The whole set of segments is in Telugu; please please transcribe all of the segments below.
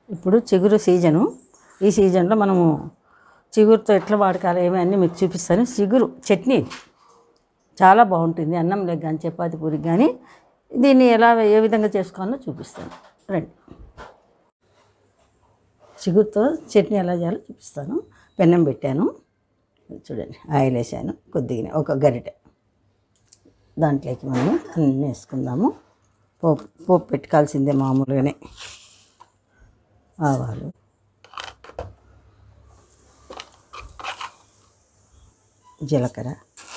ఇప్పుడు చిగురు సీజను ఈ సీజన్లో మనము చిగురుతో ఎట్లా వాడకాలి ఏమి అన్నీ మీకు చూపిస్తాను చిగురు చట్నీ చాలా బాగుంటుంది అన్నం లెక్క కానీ చపాతి పూరికి కానీ దీన్ని ఎలా ఏ విధంగా చేసుకోవాలో చూపిస్తాను రండి చిగురుతో చట్నీ ఎలా చేయాలో చూపిస్తాను పెన్నం పెట్టాను చూడండి ఆయిల్ వేసాను కొద్దిగా ఒక గరిటె దాంట్లోకి మనం అన్నీ వేసుకుందాము పోపు పోపు పెట్టుకోవాల్సిందే మామూలుగానే ఆవాలు జీలకర్ర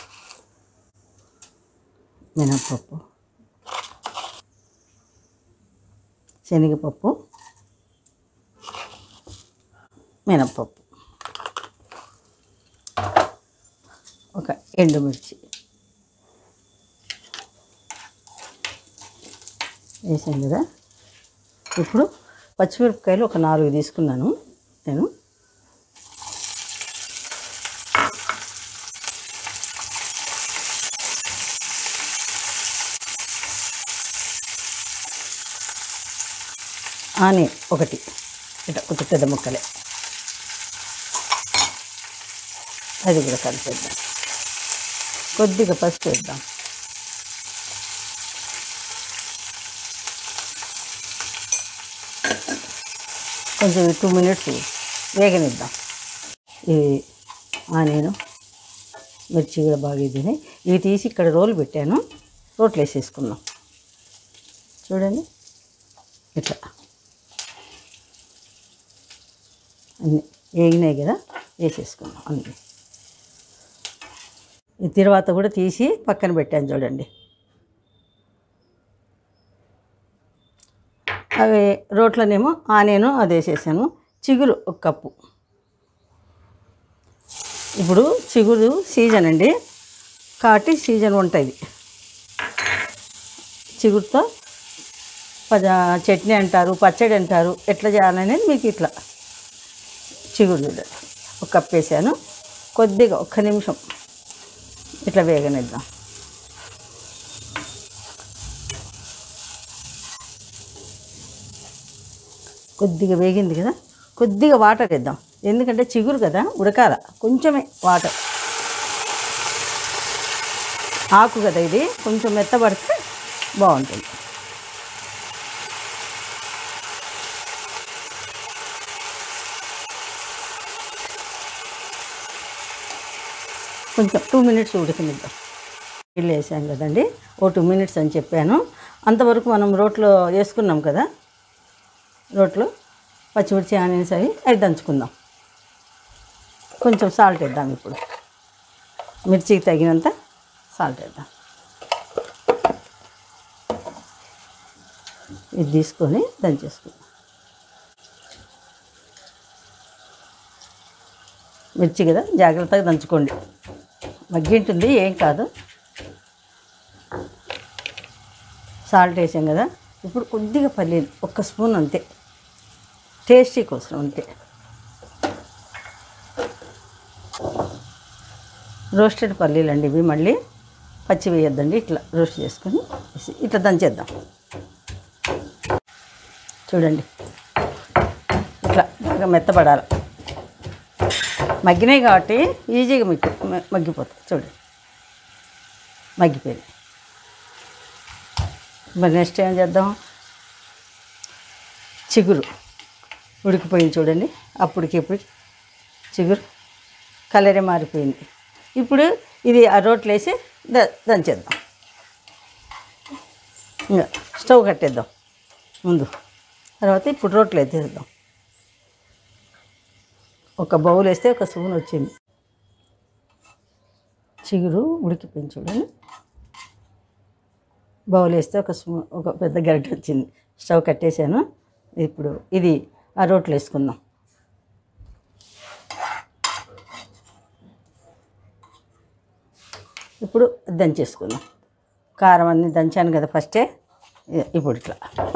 మినప్పప్పు శనగపప్పు మినప్పప్పు ఒక ఎండుమిర్చి వేసాను కదా ఇప్పుడు పచ్చిమిరపకాయలు ఒక నాలుగు తీసుకున్నాను నేను ఆని ఒకటి ఇట కొంచెం పెద్ద ముక్కలే అది కూడా కలిపేద్దాం కొద్దిగా పసుపు వేద్దాం కొంచెం టూ మినిట్స్ వేగనిద్దాం ఇది ఆనియన్ మిర్చి కూడా బాగా ఇది ఇవి తీసి ఇక్కడ రోలు పెట్టాను రోట్లు వేసేసుకుందాం చూడండి ఇట్లా అన్నీ వేగినాయి కదా వేసేసుకుందాం అన్నీ ఈ తర్వాత కూడా తీసి పక్కన పెట్టాను చూడండి అవి రోట్లోనేమో ఆనియను అది వేసేసాను చిగురు ఒక కప్పు ఇప్పుడు చిగురు సీజన్ అండి కాబట్టి సీజన్ ఉంటుంది చిగురుతో పద చట్నీ అంటారు పచ్చడి అంటారు ఎట్లా చేయాలనేది మీకు ఇట్లా చిగురు చూడండి ఒక కప్ వేసాను కొద్దిగా ఒక్క నిమిషం ఇట్లా వేగనిద్దాం కొద్దిగా వేగింది కదా కొద్దిగా వాటర్ వేద్దాం ఎందుకంటే చిగురు కదా ఉడకాల కొంచెమే వాటర్ ఆకు కదా ఇది కొంచెం మెత్తబడితే బాగుంటుంది కొంచెం టూ మినిట్స్ ఉడకనిద్దాం నీళ్ళు వేసాం కదండి ఓ టూ మినిట్స్ అని చెప్పాను అంతవరకు మనం రోట్లో వేసుకున్నాం కదా రోట్లో పచ్చిమిర్చి ఆనియన్స్ అవి అవి దంచుకుందాం కొంచెం సాల్ట్ వేద్దాం ఇప్పుడు మిర్చికి తగినంత సాల్ట్ వేద్దాం ఇది తీసుకొని దంచేసుకుందాం మిర్చి కదా జాగ్రత్తగా దంచుకోండి మగ్గింటుంది ఏం కాదు సాల్ట్ వేసాం కదా ఇప్పుడు కొద్దిగా పల్లీలు ఒక్క స్పూన్ అంతే టేస్టీ కోసం అంతే రోస్టెడ్ పల్లీలు అండి ఇవి మళ్ళీ పచ్చి వేయొద్దండి ఇట్లా రోస్ట్ చేసుకొని వేసి ఇట్లా దంచేద్దాం చూడండి ఇట్లా బాగా మెత్తపడాలి మగ్గినాయి కాబట్టి ఈజీగా మగ్గి మ- మగ్గిపోతాయి చూడండి మగ్గిపోయింది మరి నెక్స్ట్ ఏం చేద్దాం చిగురు ఉడికిపోయింది చూడండి అప్పటికి ఇప్పుడు చిగురు కలరే మారిపోయింది ఇప్పుడు ఇది ఆ రోట్లో వేసి ద దంచేద్దాం ఇంకా స్టవ్ కట్టేద్దాం ముందు తర్వాత ఇప్పుడు రోట్లో వేసేద్దాం ఒక బౌల్ వేస్తే ఒక స్పూన్ వచ్చింది చిగురు ఉడికిపోయింది చూడండి బౌల్ వేస్తే ఒక స్పూన్ ఒక పెద్ద గరిటె వచ్చింది స్టవ్ కట్టేశాను ఇప్పుడు ఇది ఆ రోట్లో వేసుకుందాం ఇప్పుడు దంచేసుకుందాం కారం అన్ని దంచాను కదా ఫస్టే ఇ- ఇప్పుడు ఇట్లా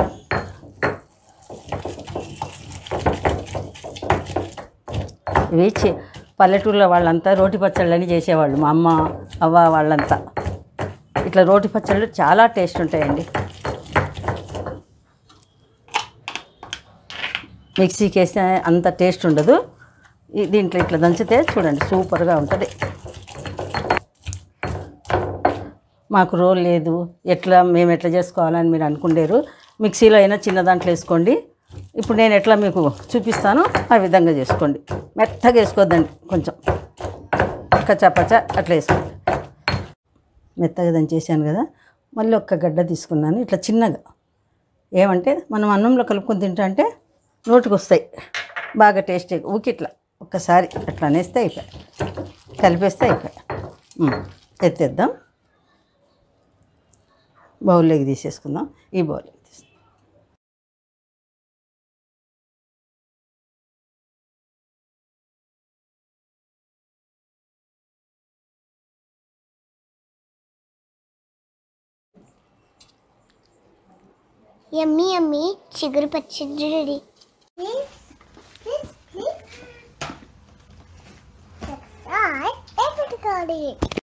ఇవి చి- పల్లెటూరులో వాళ్ళంతా రోటి పచ్చళ్ళని చేసేవాళ్ళు మా అమ్మ అవ్వ వాళ్ళంతా ఇట్లా రోటి పచ్చళ్ళు చాలా టేస్ట్ ఉంటాయండి మిక్సీకి వేస్తే అంత టేస్ట్ ఉండదు ఈ- దీంట్లో ఇట్లా దంచితే చూడండి సూపర్గా ఉంటుంది మాకు రోల్ లేదు ఎట్లా మేము ఎట్లా చేసుకోవాలని మీరు అనుకుండేరు మిక్సీలో అయినా చిన్న దాంట్లో వేసుకోండి ఇప్పుడు నేను ఎట్లా మీకు చూపిస్తానో ఆ విధంగా చేసుకోండి మెత్తగా వేసుకోవద్దండి కొంచెం కచ్చాపచ్చ అట్లా వేసుకోండి మెత్తగా దాన్ని చేశాను కదా మళ్ళీ ఒక్క గడ్డ తీసుకున్నాను ఇట్లా చిన్నగా ఏమంటే మనం అన్నంలో కలుపుకొని తింటా అంటే నోటికి వస్తాయి బాగా టేస్ట్ ఊకి ఇట్లా ఒక్కసారి అట్లా అనేస్తే అయిపోయాయి కలిపేస్తే అయిపోయాయి ఉమ్, ఎత్తేద్దాం బౌల్లోకి తీసేసుకుందాం ఈ బౌల్లోకి తీసు యమ్మీ యమ్మీ చిగురు పచ్చడి రెడీ పెట్టుకోవాలి